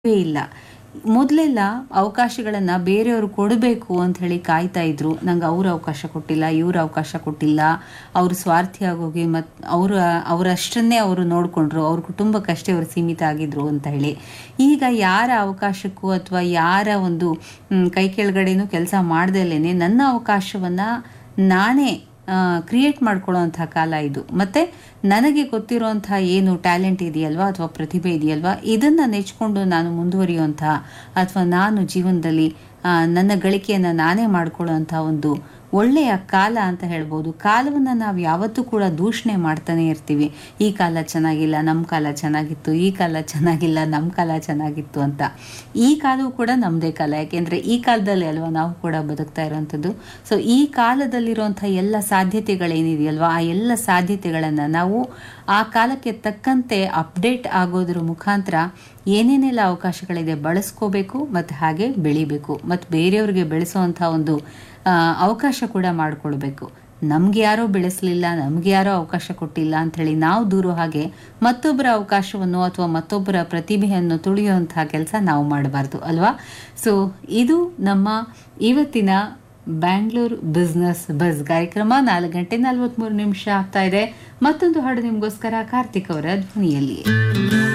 ಇಲ್ಲವೇ ಇಲ್ಲ ಮೊದಲೆಲ್ಲ ಅವಕಾಶಗಳನ್ನು ಬೇರೆಯವರು ಕೊಡಬೇಕು ಅಂತ ಹೇಳಿ ಕಾಯ್ತಾ ಇದ್ರು ನಂಗೆ ಅವ್ರ ಅವಕಾಶ ಕೊಟ್ಟಿಲ್ಲ ಇವ್ರ ಅವಕಾಶ ಕೊಟ್ಟಿಲ್ಲ ಅವರು ಸ್ವಾರ್ಥಿಯಾಗೋಗಿ ಮತ್ತು ಅವರ ಅವರಷ್ಟನ್ನೇ ಅವರು ನೋಡಿಕೊಂಡ್ರು ಅವ್ರ ಕುಟುಂಬಕ್ಕಷ್ಟೇ ಅವರು ಸೀಮಿತ ಆಗಿದ್ರು ಅಂತ ಹೇಳಿ ಈಗ ಯಾರ ಅವಕಾಶಕ್ಕೂ ಅಥವಾ ಯಾರ ಒಂದು ಮ್, ಕೈ ಕೆಳಗಡೆನೂ ಕೆಲಸ ಮಾಡ್ದಲೇ ನನ್ನ ಅವಕಾಶವನ್ನು ನಾನೇ ಕ್ರಿಯೇಟ್ ಮಾಡ್ಕೊಳ್ಳೋವಂಥ ಕಾಲ ಇದು ಮತ್ತು ನನಗೆ ಗೊತ್ತಿರೋಂಥ ಏನು ಟ್ಯಾಲೆಂಟ್ ಇದೆಯಲ್ವಾ ಅಥವಾ ಪ್ರತಿಭೆ ಇದೆಯಲ್ವಾ ಇದನ್ನು ನೆಚ್ಕೊಂಡು ನಾನು ಮುಂದುವರಿಯುವಂಥ ಅಥವಾ ನಾನು ಜೀವನದಲ್ಲಿ ಆ, ನನ್ನ ಗಳಿಕೆಯನ್ನು ನಾನೇ ಮಾಡ್ಕೊಳ್ಳೋವಂಥ ಒಂದು ಒಳ್ಳೆಯ ಕಾಲ ಅಂತ ಹೇಳ್ಬೋದು ಕಾಲವನ್ನು ನಾವು ಯಾವತ್ತೂ ಕೂಡ ದೂಷಣೆ ಮಾಡ್ತಾನೆ ಇರ್ತೀವಿ ಈ ಕಾಲ ಚೆನ್ನಾಗಿಲ್ಲ ನಮ್ಮ ಕಾಲ ಚೆನ್ನಾಗಿತ್ತು ಈ ಕಾಲ ಚೆನ್ನಾಗಿಲ್ಲ ನಮ್ಮ ಕಾಲ ಚೆನ್ನಾಗಿತ್ತು ಅಂತ ಈ ಕಾಲವು ಕೂಡ ನಮ್ಮದೇ ಕಾಲ ಯಾಕೆಂದರೆ ಈ ಕಾಲದಲ್ಲಿ ಅಲ್ವಾ ನಾವು ಕೂಡ ಬದುಕ್ತಾ ಇರೋವಂಥದ್ದು ಸೊ ಈ ಕಾಲದಲ್ಲಿರುವಂಥ ಎಲ್ಲ ಸಾಧ್ಯತೆಗಳೇನಿದೆಯಲ್ವಾ ಆ ಎಲ್ಲ ಸಾಧ್ಯತೆಗಳನ್ನು ನಾವು ಆ ಕಾಲಕ್ಕೆ ತಕ್ಕಂತೆ ಅಪ್ಡೇಟ್ ಆಗೋದ್ರ ಮುಖಾಂತರ ಏನೇನೆಲ್ಲ ಅವಕಾಶಗಳಿದೆ ಬಳಸ್ಕೋಬೇಕು ಮತ್ತು ಹಾಗೆ ಬೆಳಿಬೇಕು ಮತ್ತು ಬೇರೆಯವ್ರಿಗೆ ಬೆಳೆಸೋವಂಥ ಒಂದು ಆ, ಅವಕಾಶ ಕೂಡ ಮಾಡಿಕೊಳ್ಬೇಕು ನಮ್ಗೆ ಯಾರೋ ಬೆಳೆಸಲಿಲ್ಲ ನಮ್ಗೆ ಯಾರೋ ಅವಕಾಶ ಕೊಟ್ಟಿಲ್ಲ ಅಂಥೇಳಿ ನಾವು ದೂರೋ ಹಾಗೆ ಮತ್ತೊಬ್ಬರ ಅವಕಾಶವನ್ನು ಅಥವಾ ಮತ್ತೊಬ್ಬರ ಪ್ರತಿಭೆಯನ್ನು ತುಳಿಯುವಂತಹ ಕೆಲಸ ನಾವು ಮಾಡಬಾರ್ದು ಅಲ್ವಾ ಸೊ ಇದು ನಮ್ಮ ಇವತ್ತಿನ ಬ್ಯಾಂಗ್ಳೂರ್ ಬಿಸ್ನೆಸ್ ಬಸ್ ಕಾರ್ಯಕ್ರಮ ನಾಲ್ಕು ಗಂಟೆ ನಲ್ವತ್ಮೂರು ನಿಮಿಷ ಆಗ್ತಾ ಇದೆ ಮತ್ತೊಂದು ಹಾಡು ನಿಮಗೋಸ್ಕರ ಕಾರ್ತಿಕ್ ಅವರ ಧ್ವನಿಯಲ್ಲಿ